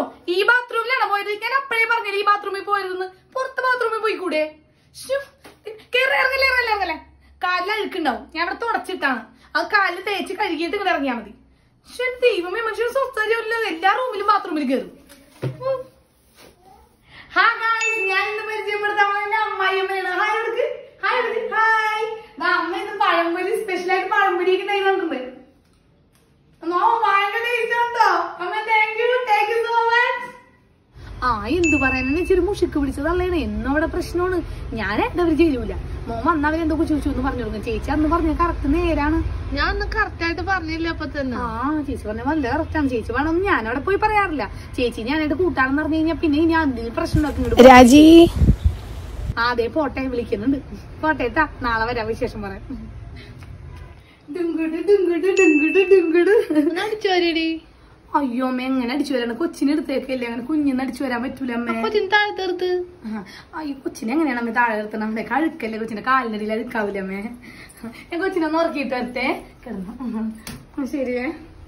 ഈ ബാത്റൂമിലാണ് പോയത് ഞാൻ അപ്പഴേ പറഞ്ഞില്ല ഈ ബാത്റൂമിൽ പോയതെന്ന് പുറത്ത് ബാത്റൂമിൽ പോയി കൂടെ ശ്ശോ, കേറി ഇറങ്ങല്ലേ ഇറങ്ങല്ലേ ഇറങ്ങല്ലേ കാലിൽ അഴുക്കുണ്ടാവും ഞാൻ അവിടെ തുടച്ചിട്ടാണ് അത് കാലിൽ തേച്ച് കഴുകിയിട്ട് ഇങ്ങനെ ഇറങ്ങിയാൽ മതി പക്ഷെ ദൈവമേ മനുഷ്യൻ സ്വസ്ഥതയല്ലോ എല്ലാ റൂമിലും ബാത്റൂമിൽ കയറും ഉം. ഹാ ഗായ്സ് ഞാൻ ഇന്ന് പരിചയപ്പെടുത്താൻ പോകുന്ന അമ്മായിയമ്മയാണ് ഹായ് എടുക്ക് ഹായ് എടുക്ക് ഹായ് ദാ അമ്മ ഇന്ന് പഴംപൊരി സ്പെഷ്യൽ ആയിട്ട് പഴംപൊരി ഒക്കെ തരുന്നുണ്ട് നോ ഭയങ്കര ടേസ്റ്റ് ഉണ്ടോ അമ്മ thank you thank you so much ആ എന്ത് പറയാനാണ് ഇച്ചിരി മുഷിക്ക് പിടിച്ചതല്ലേ എന്നവിടെ പ്രശ്നമാണ് ഞാൻ എന്താ ചെയ്യൂല മോൻ വന്നവർ എന്തൊക്കെ ചോദിച്ചു എന്ന് പറഞ്ഞു കൊടുക്കും ചേച്ചി അന്ന് പറഞ്ഞ കറക്റ്റ് നേരാണ് ഞാൻ ഒന്ന് കറക്റ്റ് ആയിട്ട് പറഞ്ഞില്ല അപ്പൊ തന്നെ ആ ചേച്ചി പറഞ്ഞ നല്ല കറക്റ്റാണ് ചേച്ചി വേണം ഞാൻ അവിടെ പോയി പറയാറില്ല ചേച്ചി ഞാനായിട്ട് കൂട്ടാണെന്ന് പറഞ്ഞു കഴിഞ്ഞാൽ പിന്നെ ഞാൻ എന്തെങ്കിലും പ്രശ്നം ഉണ്ടാക്കുന്നുണ്ട് രാജി ആ അതെ പോട്ടെ വിളിക്കുന്നുണ്ട് പോട്ടെ ട്ടാ നാളെ വരാം വിശേഷം പറയാം ഡിങ്കിട് ഡിങ്കിട് ഡിങ്കിട് ഡിങ്കിട് അടിച്ചോരടി അയ്യോ അമ്മ എങ്ങനെ അടിച്ചു വരാണ് കൊച്ചിനെ എടുത്തേക്കല്ലേ അങ്ങനെ കുഞ്ഞിന്ന് അടിച്ചു വരാൻ പറ്റൂല അമ്മേ അപ്പൊ ചിന്താ തീർത്ത് ആ, അയ്യോ കൊച്ചിനെ എങ്ങനെയാണ് അമ്മ താഴെ നിർത്തണം അമ്മേ കഴുക്കല്ലേ കൊച്ചിന്റെ കാലിനടിയിൽ അഴുക്കാവില്ല അമ്മേ ഞാൻ കൊച്ചിനെ ഒന്ന് ഉറക്കിയിട്ട് വരട്ടെ കിടന്നു ഉം. ഉം, ശരിയേ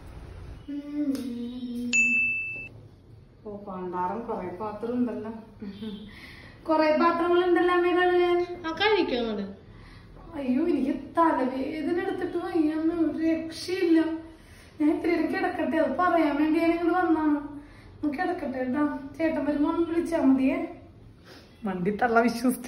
ഓ പണ്ടാറും കൊറേ പാത്രം ഉണ്ടല്ലോ കൊറേ പാത്രങ്ങൾ ഉണ്ടല്ലോ അമ്മേ കഴുകാൻ ആ കഴിക്കും അങ്ങോട്ട് അയ്യോ എനിക്ക് തലവേദന എടുത്തിട്ട് വയ്യാന്ന് ഒരു രക്ഷയില്ല ഞാൻ ഇത്തിരി കിടക്കട്ടെ അത് പറയാൻ വേണ്ടി ഞാൻ ഇങ്ങോട്ട് വന്നാണ് ഒന്ന് കിടക്കട്ടെ കേട്ടോ ചേട്ടൻ വരുമ്പോ ഒന്ന് വിളിച്ചാ മതിയേ വണ്ടി തള്ള വിശ്വസിച്ച്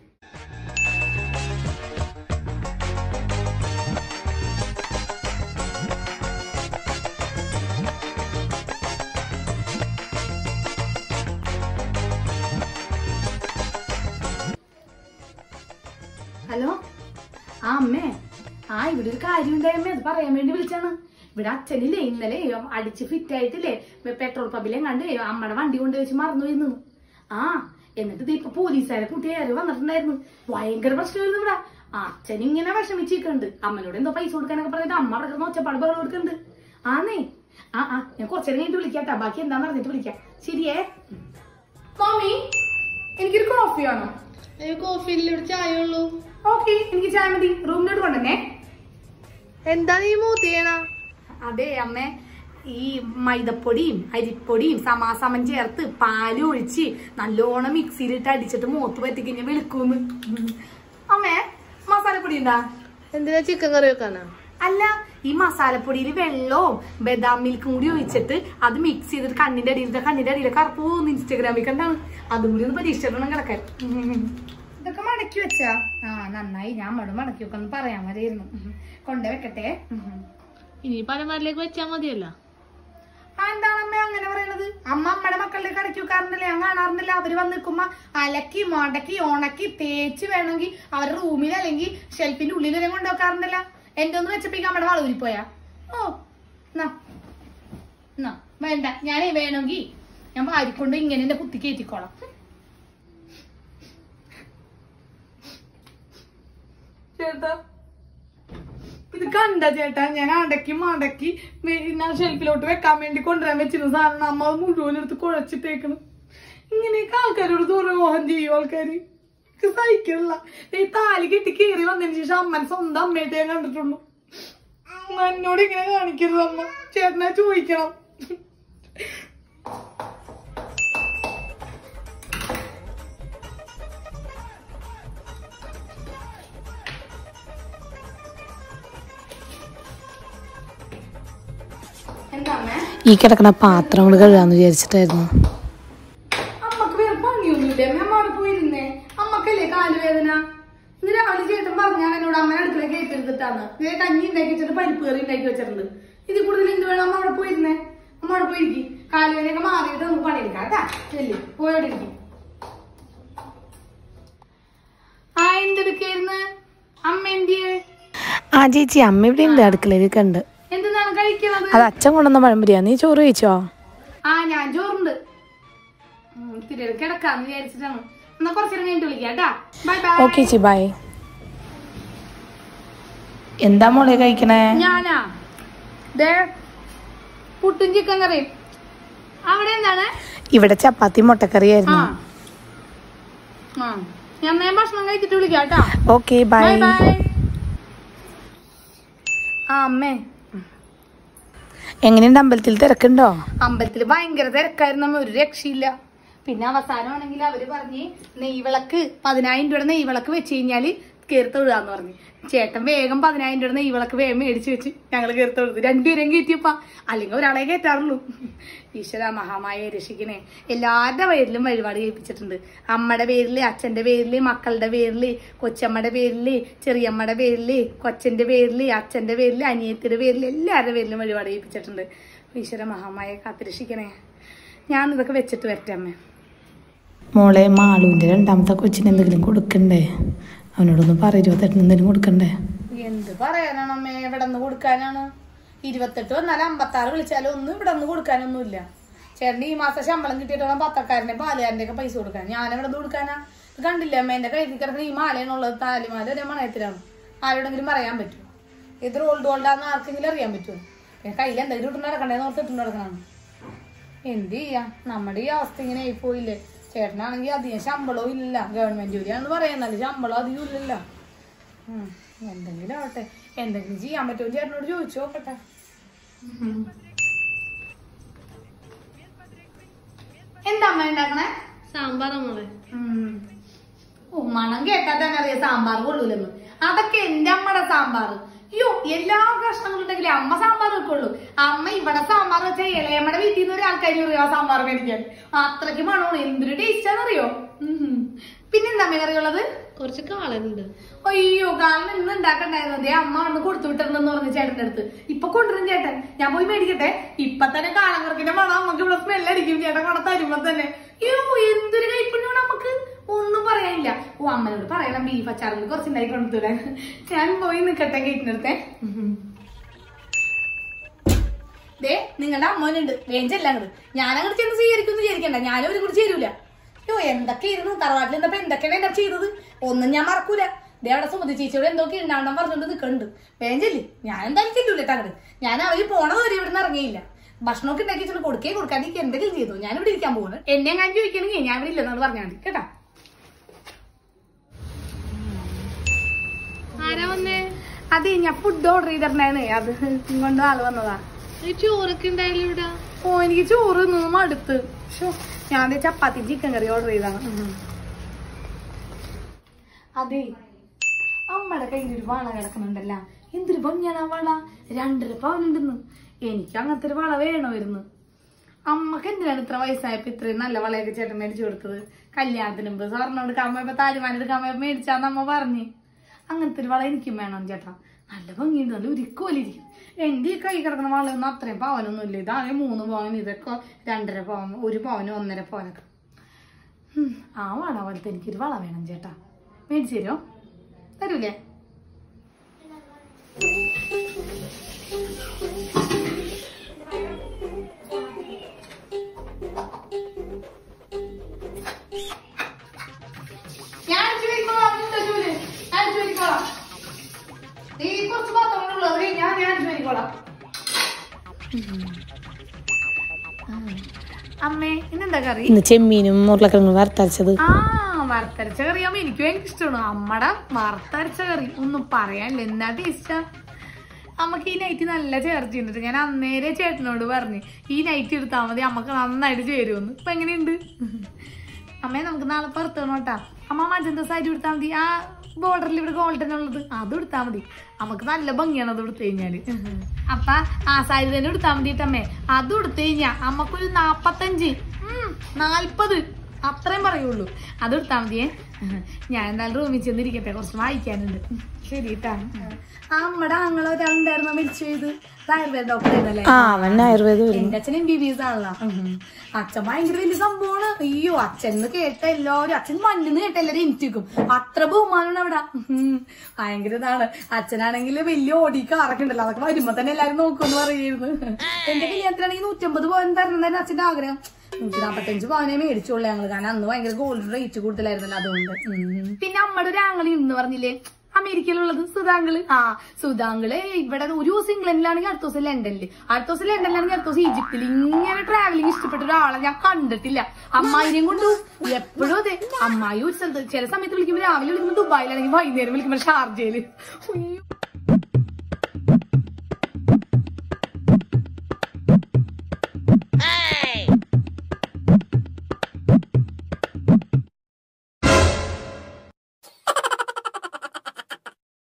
ഹലോ ആ അമ്മേ ആ ഇവിടെ ഒരു കാര്യം ഉണ്ടായമ്മേ അത് പറയാൻ വേണ്ടി വിളിച്ചാണ് ഇവിടെ അച്ഛനില്ലേ ഇന്നലെ അടിച്ച് ഫിറ്റ് ആയിട്ടില്ലേ പെട്രോൾ പമ്പിലെ കണ്ട് അമ്മയുടെ വണ്ടി കൊണ്ട് വെച്ച് മറന്നു പോയിരുന്നു ആ എന്നിട്ട് ദേ ഇപ്പൊ പോലീസുകാരെ കുട്ടിയാര് വന്നിട്ടുണ്ടായിരുന്നു ഭയങ്കര പ്രശ്നമായിരുന്നു ഇവിടെ ആ അച്ഛൻ ഇങ്ങനെ വിഷമിച്ചിട്ടുണ്ട് അമ്മനോട് എന്തോ പൈസ കൊടുക്കാനൊക്കെ പറഞ്ഞിട്ട് അമ്മ അവിടെ കിടന്ന് ഒച്ചപ്പാട് ബഹളം കൊടുക്കുന്നുണ്ട് ആന്നേ ആ ആ ഞാൻ കുറച്ചേരം കഴിഞ്ഞിട്ട് വിളിക്കാട്ടാ ബാക്കി എന്താന്ന് അറിഞ്ഞിട്ട് വിളിക്കാം ശരിയേ മമ്മി എനിക്കൊരു കോഫി വേണം കോഫിയിൽ ഇവിടെ ചായ ഉള്ളൂ ഓക്കെ എനിക്ക് ചായ മതി റൂമിലോട്ട് കൊണ്ടുവന്നേ എന്താ നീ മൂത്തിയണ അതെ അമ്മേ ഈ മൈദപ്പൊടിയും അരിപ്പൊടിയും സമാസമം ചേർത്ത് പാല് ഒഴിച്ച് നല്ലോണം മിക്സിയിലിട്ട് അടിച്ചിട്ട് മൂത്ത് പറ്റിക്കഴിഞ്ഞാൽ വെളുക്കൂന്ന് അമ്മേ മസാലപ്പൊടി ഉണ്ടാ എന്തിനാ ചിക്കൻ കറി വെക്കാനാ അല്ല ഈ മസാലപ്പൊടിയിൽ വെള്ളവും ബദാം മിൽക്കും കൂടി ഒഴിച്ചിട്ട് അത് മിക്സ് ചെയ്തിട്ട് കണ്ണിന്റെ അടിയിലത്തെ കണ്ണിന്റെ അടിയിലെ കറുപ്പ് പോകുന്നു ഇൻസ്റ്റാഗ്രാമിൽ കണ്ടാണ് അതും കൂടി ഒന്ന് പരീക്ഷിച്ചിടണം കിടക്കാൻ ഇതൊക്കെ മടക്കി വെച്ചാ ആ നന്നായി ഞാൻ അമ്മയോട് മടക്കി വെക്കാന്ന് പറയാൻ മതിയായിരുന്നു കൊണ്ടേ വെക്കട്ടെ ഇനി പലമാരിലേക്ക് വെച്ചാ മതിയല്ലോ ആ എന്താണ് അമ്മ അങ്ങനെ പറയണത് അമ്മ അമ്മയുടെ മക്കളുടെ കടക്കി വെക്കാറുണ്ടല്ലേ ഞാൻ കാണാറുണ്ടല്ലോ അവര് വന്ന് നിൽക്കുമ്പോ അലക്കി മടക്കി ഉണക്കി തേച്ച് വേണമെങ്കിൽ അവരുടെ റൂമിൽ അല്ലെങ്കിൽ ഷെൽഫിന്റെ ഉള്ളിൽ വരെ കൊണ്ടുവെക്കാറുണ്ടല്ലോ എന്റെ ഒന്ന് വെച്ചപ്പോഴേക്കും അമ്മയുടെ വളൂരി പോയാ ഓ എന്നാ എന്നാ വേണ്ട ഞാനേ വേണമെങ്കിൽ ഞാൻ വാരിക്കൊണ്ട് ഇങ്ങനെ എന്റെ കുത്തി കയറ്റിക്കോളാം ചേട്ടാ ഇത് കണ്ട ചേട്ടാ ഞാൻ അടക്കി മടക്കി വെ- ഞാൻ ഷെൽഫിലോട്ട് വെക്കാൻ വേണ്ടി കൊണ്ടുവരാൻ വെച്ചിരുന്ന സാധനം അമ്മ അത് മുഴുവൻ എടുത്ത് കുഴച്ചിട്ടേക്കണം ഇങ്ങനെയൊക്കെ ആൾക്കാരോട് ദുരോഹം ചെയ്യും ആൾക്കാര് എനിക്ക് സഹിക്കണില്ല ഈ താലി കെട്ടി കയറി വന്നതിന് ശേഷം അമ്മൻ സ്വന്തം അമ്മയായിട്ട് ഞാൻ കണ്ടിട്ടുള്ളൂ അമ്മ എന്നോട് ഇങ്ങനെ കാണിക്കരുത് അമ്മ ചേട്ടനെ ചോദിക്കണം എന്താ അമ്മേ ഈ കിടക്കുന്ന പാത്രങ്ങൾ കഴുകാന്ന് വിചാരിച്ചിട്ടായിരുന്നു അമ്മക്ക് വേറെ പണിയൊന്നുമില്ലേ അമ്മ അമ്മ അവിടെ പോയിരുന്നേ അമ്മക്കല്ലേ കാലുവേദന ഇന്ന് രാവിലെ ചേട്ടൻ പറഞ്ഞാണ് എന്നോട് അമ്മ അടുക്കള കയറ്റെടുത്തിട്ടാണ് ഇതേ കഞ്ഞി ഉണ്ടാക്കി വെച്ചിട്ട് പരിപ്പ് കറി ഉണ്ടാക്കി വെച്ചിട്ടുണ്ട് ഇതിൽ കൂടുതൽ എന്ത് വേണം അമ്മ അവിടെ പോയിരുന്നേ അമ്മ അവിടെ പോയിരിക്കും കാലുവേദനയൊക്കെ മാറിയിട്ട് നമുക്ക് പണിയെടുക്കാം കേട്ടാ ചെല്ലി പോയോടെ ഇരിക്കും ആ എന്തെടുക്കായിരുന്നു അമ്മ എന്തിയെ ആ ചേച്ചി അമ്മ ഇവിടെ ഉണ്ട് അടുക്കളയിലൊക്കെ ഉണ്ട് എന്താണ് കഴിക്കുന്നത് അത് അച്ഛൻ കൊണ്ടുവന്ന പഴംപൊരിയാ നീ ചോറ് കഴിച്ചോ ആ ഞാൻ ചോറുണ്ട് ഉം, ഇത്തിരി നേരം കിടക്കാന്ന് വിചാരിച്ചിട്ടാണ് എന്നാ കുറച്ചേരം കഴിഞ്ഞിട്ട് വിളിക്കാം കേട്ടാ ബൈ ബൈ ഓക്കെ ചേച്ചി ബൈ എന്താ മോളെ കഴിക്കണേ ഞാനാ ദേ പുട്ടും ചിക്കൻ കറിയും അവിടെ എന്താണ് ഇവിടെ ചപ്പാത്തി ആ മുട്ടക്കറിയായിരുന്നു ആ ഞാൻ നേരം ഭക്ഷണം കഴിച്ചിട്ട് വിളിക്കാം കേട്ടാ ഓക്കെ ബൈ ബൈ ബൈ ആ അമ്മേ എങ്ങനെയുണ്ട് അമ്പലത്തിൽ തിരക്കുണ്ടോ അമ്പലത്തിൽ ഭയങ്കര തിരക്കായിരുന്നു അമ്മ ഒരു രക്ഷയില്ല പിന്നെ അവസാനമാണെങ്കിൽ അവര് പറഞ്ഞ് നെയ്വിളക്ക് പതിനായിരം രൂപയുടെ നെയ്വിളക്ക് വെച്ച് കഴിഞ്ഞാല് കയറി തൊഴുകാന്ന് പറഞ്ഞു ചേട്ടൻ വേഗം പതിനായിരം രൂപയുടെ നെയ്വിളക്ക് വേഗം മേടിച്ച് വെച്ച് ഞങ്ങൾ കയറി തൊഴുത് രണ്ടുപേരും കയറ്റിയപ്പ അല്ലെങ്കിൽ ഒരാളെ കയറ്റാറുള്ളൂ ഈശ്വര മഹാമായ രക്ഷിക്കണേ എല്ലാവരുടെ പേരിലും വഴിപാട് കഴിപ്പിച്ചിട്ടുണ്ട് അമ്മയുടെ പേരില് അച്ഛന്റെ പേരില് മക്കളുടെ പേരില് കൊച്ചമ്മയുടെ പേരില് ചെറിയമ്മയുടെ പേരില് കൊച്ചന്റെ പേരില് അച്ഛന്റെ പേരില് അനിയത്തിയുടെ പേരില് എല്ലാവരുടെ പേരിലും വഴിപാട് കഴിപ്പിച്ചിട്ടുണ്ട് ഈശ്വര മഹാമായ കാത്തിരക്ഷിക്കണേ ഞാൻ ഇതൊക്കെ വെച്ചിട്ട് വരട്ടെ അമ്മ മോളെ മാളുവിന്റെ രണ്ടാമത്തെ കൊച്ചിന് എന്തെങ്കിലും കൊടുക്കണ്ടേ അവനോടൊന്ന് പറ ഇരുപത്തെട്ടിന് എന്തെങ്കിലും കൊടുക്കണ്ടേ എന്ത് പറയാനാണ് അമ്മേ ഇവിടെ നിന്ന് കൊടുക്കാനാണ് ഇരുപത്തെട്ട് വന്നാലും അമ്പത്തി ആറ് വിളിച്ചാലും ഒന്നും ഇവിടെ നിന്ന് കൊടുക്കാനൊന്നുമില്ല ചേട്ടൻ ഈ മാസം ശമ്പളം കിട്ടിയിട്ട് വേണം പത്തക്കാരന്റെ പാലുകാരന്റെ ഒക്കെ പൈസ കൊടുക്കാൻ ഞാൻ ഇവിടെ നിന്ന് കൊടുക്കാനാ ഇത് കണ്ടില്ല അമ്മ എന്റെ കയ്യിൽ കിടക്കുന്ന ഈ മാലയാണുള്ളത് താലിമാല ഒരേ മണയത്തിലാണ് ആരോടെങ്കിലും പറയാൻ പറ്റുമോ ഇത് റോൾഡ് ഗോൾഡാന്ന് ആർക്കെങ്കിലും അറിയാൻ പറ്റുമോ പിന്നെ കയ്യിൽ എന്തെങ്കിലും ഇട്ടു നടക്കണ്ടേന്ന് ഓർത്ത് ഇട്ടു നടക്കണം എന്ത് ചെയ്യാ നമ്മുടെ ഈ അവസ്ഥ ഇങ്ങനെ ആയിപ്പോയില്ലേ ചേട്ടനാണെങ്കിൽ അധികം ശമ്പളവും ഇല്ല ഗവൺമെന്റ് ജോലിയാണെന്ന് പറയുന്നത് ശമ്പളം അധികം ഇല്ലല്ലോ ഉം. എന്തെങ്കിലും ആവട്ടെ എന്തെങ്കിലും ചെയ്യാൻ പറ്റുമോ ചേട്ടനോട് ചോദിച്ചു നോക്കട്ടെ എന്താ അമ്മ ഉണ്ടാക്കണേ സാമ്പാർ നമ്മള് ഉം. ഓ മണം കേട്ടാ തന്നെ അറിയാം സാമ്പാർ കൊള്ളൂലെന്ന് അതൊക്കെ എന്റെ അമ്മയുടെ സാമ്പാർ അയ്യോ എല്ലാ കഷ്ണങ്ങളും ഉണ്ടെങ്കിലേ അമ്മ സാമ്പാർ വെക്കുള്ളൂ അമ്മ ഇവിടെ സാമ്പാർ വെച്ചാൽ ഇളയമ്മയുടെ വീട്ടിൽ നിന്ന് ഒരു ആൾക്കാർ അറിയോ ആ സാമ്പാർ മേടിക്കാൻ അത്രയ്ക്ക് മണമാണ് എന്തൊരു ടേസ്റ്റാന്നറിയോ ഉം. പിന്നെന്താ അമ്മ കറിയുള്ളത് കുറച്ച് കാളനുണ്ട് അയ്യോ കാരണം ഇന്ന് ഉണ്ടാക്കണ്ടായിരുന്നു അതേ അമ്മ വന്ന് കൊടുത്തു വിട്ടിരുന്നെന്ന് പറഞ്ഞു ചേട്ടന്റെ അടുത്ത് ഇപ്പൊ കൊണ്ടുവരും ചേട്ടൻ ഞാൻ പോയി മേടിക്കട്ടെ ഇപ്പൊ തന്നെ കാളങ്ങർക്കിന്റെ മണം നമുക്ക് ഇവിടെ സ്മെല്ലടിക്കും ചേട്ടൻ കൊണ്ട തരുമ്പോ തന്നെ അയ്യോ എന്തൊരു കൈപ്പുണ്യാണ് നമുക്ക് ഒന്നും പറയാനില്ല ഓ അമ്മനോട് പറയണം ബീഫ് അച്ചാറിൽ കുറച്ച് ഉണ്ടായി കൊണ്ടുതരാൻ ഞാൻ പോയി നിക്കട്ടെ ഗേറ്റിനടുത്തെ ദേ നിങ്ങളുടെ അമ്മനുണ്ട് വേഞ്ചല്ല അങ്ങോട്ട് ഞാൻ അങ്ങോട്ട് ചെന്ന് സ്വീകരിക്കും വിചാരിക്കണ്ട ഞാനും ഒരു കൂടി ചേരൂല അയ്യോ എന്തൊക്കെ ഇരുന്നു തറവാട്ടിൽ നിന്നപ്പോ എന്തൊക്കെയാണ് എന്നെ ചെയ്തത് ഒന്നും ഞാൻ മറക്കൂല ദേ അവിടെ സുമതി ചേച്ചിയോട് എന്തൊക്കെ ഉണ്ടാവണം പറഞ്ഞോണ്ട് നിൽക്കുന്നുണ്ട് വേഞ്ചല്ലേ ഞാൻ എന്തായാലും ചെല്ലൂല അങ്ങോട്ട് ഞാൻ അവര് പോണത് വരെ ഇവിടെ നിന്ന് ഇറങ്ങിയില്ല ഭക്ഷണമൊക്കെ ഉണ്ടാക്കി വെച്ചിട്ട് കൊടുക്കേ കൊടുക്കാതെ എന്തെങ്കിലും ചെയ്തു ഞാൻ ഇവിടെ ഇരിക്കാൻ പോകുന്നത് എന്നെ ഞാൻ ചോദിക്കണമെങ്കിൽ ഞാൻ ഇവിടെ ഇല്ലെന്നാണ് പറഞ്ഞാൽ മതി കേട്ടാ ആരാ വന്നേ അതെ ഞാൻ ഫുഡ് ഓർഡർ ചെയ്തിട്ടുണ്ടായിരുന്നേ അത് കൊണ്ട് ആള് വന്നതാ ഈ ചോറൊക്കെ ഉണ്ടായാലും ഇവിടെ ഓ എനിക്ക് ചോറ് തിന്നു മടുത്ത് ശ്ശോ, ഞാൻ ദേ ചപ്പാത്തി ചിക്കൻ കറി ഓർഡർ ചെയ്താണ് അതെ അമ്മയുടെ കയ്യിൽ ഒരു വള കിടക്കുന്നുണ്ടല്ല എന്തൊരു ഭംഗിയാണ് ആ വള രണ്ടര പവനുണ്ടെന്ന് എനിക്ക് അങ്ങനത്തെ ഒരു വള വേണമായിരുന്നു അമ്മക്ക് എന്തിനാണ് ഇത്ര വയസ്സായപ്പോ ഇത്രയും നല്ല വളയൊക്കെ ചേട്ടൻ മേടിച്ചു കൊടുത്തത് കല്യാണത്തിന് മുമ്പ് സ്വർണ്ണം എടുക്കാൻ പോയപ്പോ താലിമാൻ എടുക്കാൻ പോയപ്പോ മേടിച്ചാന്ന് അമ്മ പറഞ്ഞ് അങ്ങനത്തെ ഒരു വള എനിക്കും വേണം ചേട്ടാ നല്ല ഭംഗിയുണ്ട് നല്ല ഉരുക്കോലിരിക്കും എന്റെ ഈ കൈ കിടക്കുന്ന വളയൊന്നും അത്രയും പവനൊന്നും ഇല്ല ഇതാകെ മൂന്ന് പവൻ ഇതൊക്കെ രണ്ടര പവൻ ഒരു പവനും ഒന്നര പവനൊക്കെ ഉം, ആ വള പോലത്തെ എനിക്കൊരു വള വേണം ചേട്ടാ മേടിച്ചു തരുമോ തരൂലേ ഞാൻ അടിച്ചു വരിക്കോളാം നീ തരൂലേ ഞാൻ അടിച്ചു വരിക്കോളാം നീ കുറച്ച് പാത്രങ്ങളുള്ളൂ അത് ഞാൻ ഞാൻ അടിച്ചു വരിക്കോളാം അമ്മേ ഇന്നെന്താ കറി ഇന്ന് ചെമ്മീനും ഉരുളക്കിഴങ്ങും വറുത്തരച്ചത് ആ വറുത്തരച്ച കറിയാകുമ്പോ എനിക്ക് ഭയങ്കര ഇഷ്ടമാണ് അമ്മടെ വറുത്തരച്ച കറി ഒന്നും പറയാനില്ല എന്നാ ടേസ്റ്റാ അമ്മക്ക് ഈ നൈറ്റ് നല്ല ചേർച്ച ഉണ്ട് ഞാൻ അന്നേരെ ചേട്ടനോട് പറഞ്ഞു ഈ നൈറ്റ് എടുത്താൽ മതി അമ്മക്ക് നന്നായിട്ട് ചേരുമെന്ന് ഇപ്പൊ എങ്ങനെയുണ്ട് അമ്മേ നമുക്ക് നാളെ പുറത്തോണം കേട്ടാ അമ്മ മജന്ത സാരി എടുത്താൽ മതി ആ ബോർഡറിൽ ഇവിടെ ഗോൾഡൻ ഉള്ളത് അത് എടുത്താൽ മതി നമുക്ക് നല്ല ഭംഗിയാണ് അത് എടുത്തു കഴിഞ്ഞാല് അപ്പ ആ സാരി തന്നെ എടുത്താൽ മതിട്ടമ്മേ അത് എടുത്തു കഴിഞ്ഞാ അമ്മക്കൊരു നാപ്പത്തഞ്ച് ഉം, നാല്പത് അത്രയും പറയുള്ളൂ അത് എടുത്താൽ മതിയേ ഞാൻ എന്തായാലും റൂമിൽ ചെന്നിരിക്കട്ടെ കുറച്ച് വായിക്കാനുണ്ട് ശരി കേട്ടാ ആ നമ്മുടെ ആങ്ങളെ ഒരാളുണ്ടായിരുന്നു മരിച്ചു ചെയ്ത് ആയുർവേദ ഡോക്ടർ ആയിരുന്നല്ലേ ആ അവൻ ആയുർവേദം വരുന്നു എന്റെ അച്ഛൻ എം ബി ബി എസ് ആണല്ലോ അച്ഛൻ ഭയങ്കര വലിയ സംഭവമാണ് അയ്യോ അച്ഛൻ എന്ന് കേട്ട എല്ലാവരും അച്ഛൻ മണ്ണെന്ന് കേട്ട എല്ലാവരും എനിക്കും അത്ര ബഹുമാനമാണ് അവിടെ ഉം. ഭയങ്കര ഇതാണ് അച്ഛനാണെങ്കിൽ വലിയ ഓടി കാറൊക്കെ ഉണ്ടല്ലോ അതൊക്കെ വരുമ്പോ തന്നെ എല്ലാരും നോക്കുമെന്ന് പറയുന്നു എന്റെ കല്യാണത്തിനാണെങ്കിൽ നൂറ്റമ്പത് പവൻ തരണം അച്ഛന്റെ ആഗ്രഹം നൂറ്റി നാപ്പത്തഞ്ച് പവനെ മേടിച്ചോളൂ ഞങ്ങള് കാരണം അന്ന് ഭയങ്കര ഗോൾഡ് റേറ്റ് കൂടുതലായിരുന്നല്ലോ അതുകൊണ്ട് ഉം. പിന്നെ അമ്മയുടെ ഒരു ആങ്ങളി എന്ന് പറഞ്ഞില്ലേ അമേരിക്കയിലുള്ളത് സുധാങ്കള് ആ സുധാങ്കള് ഇവിടെ ഒരു ദിവസം ഇംഗ്ലണ്ടിലാണെങ്കിൽ അടുത്ത ദിവസം ലണ്ടനിൽ അടുത്ത ദിവസം ലണ്ടനിലാണെങ്കിൽ അടുത്ത ദിവസം ഈജിപ്തിൽ ഇങ്ങനെ ട്രാവലിംഗ് ഇഷ്ടപ്പെട്ട ഒരാളെ ഞാൻ കണ്ടിട്ടില്ല അമ്മായിനെയും കൊണ്ട് എപ്പോഴും അതെ അമ്മായി ഒരു സ്ഥലത്ത് ചില സമയത്ത് വിളിക്കുമ്പോൾ രാവിലെ വിളിക്കുമ്പോൾ ദുബായിലാണെങ്കിൽ വൈകുന്നേരം വിളിക്കുമ്പോൾ ഷാർജയില് ഉയ്യോ.